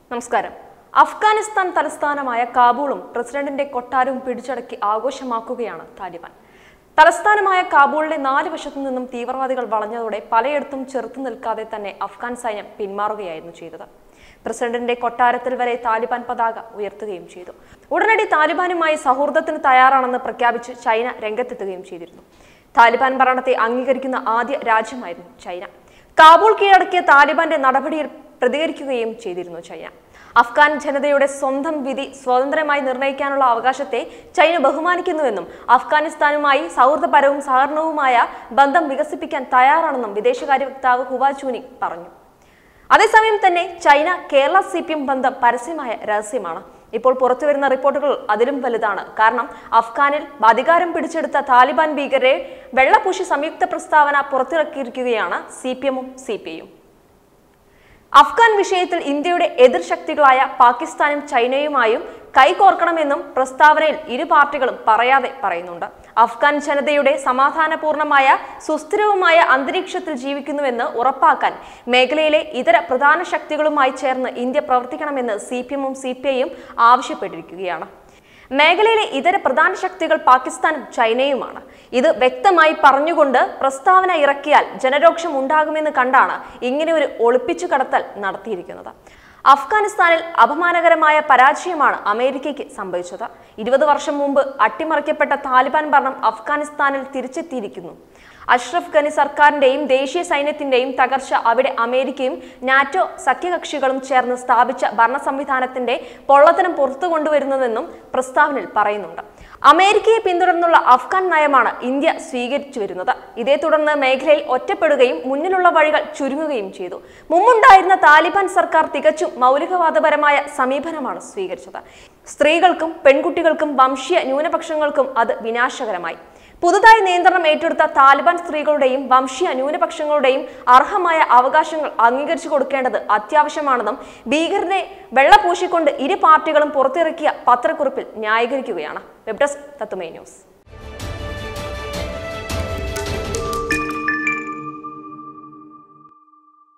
നമസ്കാരം അഫ്ഗാനിസ്ഥാൻ തലസ്ഥാനമായ കാബൂളും പ്രസിഡന്റിന്റെ കൊട്ടാരവും പിടിച്ചടക്കി ആഘോഷമാക്കുകയാണ് താലിബാൻ തലസ്ഥാനമായ കാബൂളിലെ നാല് വശത്തു നിന്നും തീവ്രവാദികൾ വളഞ്ഞതോടെ പലയിടത്തും ചെറുത്തു നിൽക്കാതെ തന്നെ അഫ്ഗാൻ സൈന്യം പിന്മാറുകയായിരുന്നു ചെയ്തത് പ്രസിഡന്റിന്റെ കൊട്ടാരത്തിൽ വരെ താലിബാൻ പതാക ഉയർത്തുകയും ചെയ്തു ഉടനടി താലിബാനുമായി സൗഹൃദത്തിന് തയ്യാറാണെന്ന് പ്രഖ്യാപിച്ച് ചൈന രംഗത്തെത്തുകയും ചെയ്തിരുന്നു താലിബാൻ ഭരണത്തെ അംഗീകരിക്കുന്ന ആദ്യ രാജ്യമായിരുന്നു ചൈന കാബൂൾ കീഴടക്കിയ താലിബാന്റെ നടപടിയിൽ പ്രതികരിക്കുകയും ചെയ്തിരുന്നു ചൈന അഫ്ഗാൻ ജനതയുടെ സ്വന്തം വിധി സ്വതന്ത്രമായി നിർണ്ണയിക്കാനുള്ള അവകാശത്തെ ചൈന ബഹുമാനിക്കുന്നുവെന്നും അഫ്ഗാനിസ്ഥാനുമായി സൗഹൃദപരവും സഹകരണവുമായ ബന്ധം വികസിപ്പിക്കാൻ തയ്യാറാണെന്നും വിദേശകാര്യ വക്താവ് ഹുവ ചൂനിങ് പറഞ്ഞു അതേസമയം തന്നെ China Kerala C P M ബന്ധം പരസ്യമായ രഹസ്യമാണ് ഇപ്പോൾ പുറത്തുവരുന്ന റിപ്പോർട്ടുകൾ അതിലും വലുതാണ് കാരണം അഫ്ഗാനിൽ അധികാരം പിടിച്ചെടുത്ത താലിബാൻ ഭീകരരെ വെള്ളപൂശി സംയുക്ത പ്രസ്താവന പുറത്തിറക്കിയിരിക്കുകയാണ് സി പി എമ്മും സി പി ഐയും അഫ്ഗാൻ വിഷയത്തിൽ ഇന്ത്യയുടെ എതിർശക്തികളായ പാകിസ്ഥാനും ചൈനയുമായും കൈകോർക്കണമെന്നും പ്രസ്താവനയിൽ ഇരു പാർട്ടികളും പറയാതെ പറയുന്നുണ്ട് അഫ്ഗാൻ ജനതയുടെ സമാധാനപൂർണമായ സുസ്ഥിരവുമായ അന്തരീക്ഷത്തിൽ ജീവിക്കുന്നുവെന്ന് ഉറപ്പാക്കാൻ മേഖലയിലെ ഇതര പ്രധാന ശക്തികളുമായി ചേർന്ന് ഇന്ത്യ പ്രവർത്തിക്കണമെന്ന് സി പി എമ്മും സി പി ഐയും ആവശ്യപ്പെട്ടിരിക്കുകയാണ് മേഖലയിലെ ഇതര പ്രധാന ശക്തികൾ പാകിസ്ഥാനും ചൈനയുമാണ് ഇത് വ്യക്തമായി പറഞ്ഞുകൊണ്ട് പ്രസ്താവന ഇറക്കിയാൽ ജനരോക്ഷം ഉണ്ടാകുമെന്ന് കണ്ടാണ് ഇങ്ങനെ ഒരു ഒളിപ്പിച്ചു കടത്തൽ നടത്തിയിരിക്കുന്നത് അഫ്ഗാനിസ്ഥാനിൽ അപമാനകരമായ പരാജയമാണ് അമേരിക്കയ്ക്ക് സംഭവിച്ചത് ഇരുപത് വർഷം മുമ്പ് അട്ടിമറിക്കപ്പെട്ട താലിബാൻ ഭരണം അഫ്ഗാനിസ്ഥാനിൽ തിരിച്ചെത്തിയിരിക്കുന്നു അഷ്റഫ് ഖനി സർക്കാരിന്റെയും ദേശീയ സൈന്യത്തിന്റെയും തകർച്ച അവിടെ അമേരിക്കയും നാറ്റോ സഖ്യകക്ഷികളും ചേർന്ന് സ്ഥാപിച്ച ഭരണ സംവിധാനത്തിന്റെ പൊള്ളത്തനം പുറത്തു കൊണ്ടുവരുന്നതെന്നും പ്രസ്താവനയിൽ പറയുന്നുണ്ട് അമേരിക്കയെ പിന്തുടർന്നുള്ള അഫ്ഗാൻ നയമാണ് ഇന്ത്യ സ്വീകരിച്ചു വരുന്നത് ഇതേ തുടർന്ന് മേഖലയിൽ ഒറ്റപ്പെടുകയും മുന്നിലുള്ള വഴികൾ ചുരുങ്ങുകയും ചെയ്തു മുമ്പുണ്ടായിരുന്ന താലിബാൻ സർക്കാർ തികച്ചും മൗലികവാദപരമായ സമീപനമാണ് സ്വീകരിച്ചത് സ്ത്രീകൾക്കും പെൺകുട്ടികൾക്കും വംശീയ ന്യൂനപക്ഷങ്ങൾക്കും അത് വിനാശകരമായി പുതുതായി നിയന്ത്രണം ഏറ്റെടുത്ത താലിബാൻ സ്ത്രീകളുടെയും വംശീയ ന്യൂനപക്ഷങ്ങളുടെയും അർഹമായ അവകാശങ്ങൾ അംഗീകരിച്ചു കൊടുക്കേണ്ടത് അത്യാവശ്യമാണെന്നും ഭീകരനെ വെള്ളപൂശിക്കൊണ്ട് ഇരു പാർട്ടികളും പുറത്തിറക്കിയ പത്രക്കുറിപ്പിൽ ന്യായീകരിക്കുകയാണ് വെബ് ഡെസ്ക് തത്തുമേ ന്യൂസ്